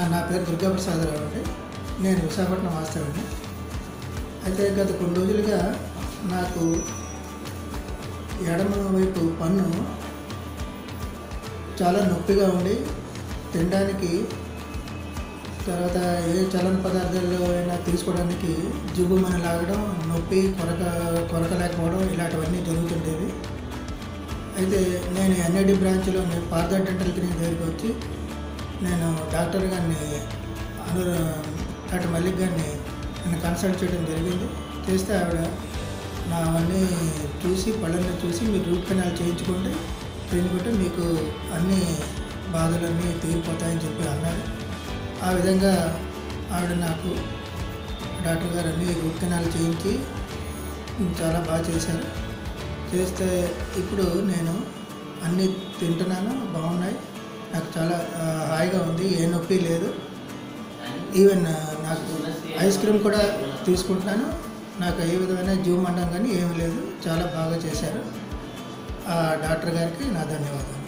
నా పేరు దుర్గాప్రసాదరావు అండి నేను విశాఖపట్నం వాస్తవండి అయితే గత కొన్ని రోజులుగా నాకు ఎడమ వైపు పన్ను చాలా నొప్పిగా ఉండి తినడానికి తర్వాత ఏ చలన పదార్థాలు అయినా తీసుకోవడానికి జుగుమని లాగడం నొప్పి కొరక కొరకలేకపోవడం ఇలాంటివన్నీ జరుగుతుండేవి అయితే నేను ఎన్ఐడి బ్రాంచ్లోని పార్థ డెంటల్ క్లినిక్ దగ్గరికి వచ్చి నేను డాక్టర్ గారిని అను డాక్టర్ మల్లిక్ గారిని నేను కన్సల్ట్ చేయడం జరిగింది చేస్తే ఆవిడ నా అవన్నీ చూసి పళ్ళన్నీ చూసి మీరు రూట్ కెనాల్ చేయించుకోండి చేయించుకుంటే మీకు అన్ని బాధలన్నీ తీరిపోతాయని చెప్పి అన్నారు ఆ విధంగా ఆవిడ నాకు డాక్టర్ గారు అన్ని రూట్ కెనాల్ చేయించి చాలా బాగా చేశారు చేస్తే ఇప్పుడు నేను అన్నీ తింటున్నాను బాగున్నాయి నాకు చాలా ఆ, హాయిగా ఉంది ఏ నొప్పి లేదు ఈవెన్ ఆ, నాకు ఐస్ క్రీమ్ కూడా తీసుకుంటున్నాను నాకు ఏ విధమైన జీవ మండం కానీ ఏమీ లేదు చాలా బాగా చేశారు ఆ డాక్టర్ గారికి నా ధన్యవాదాలు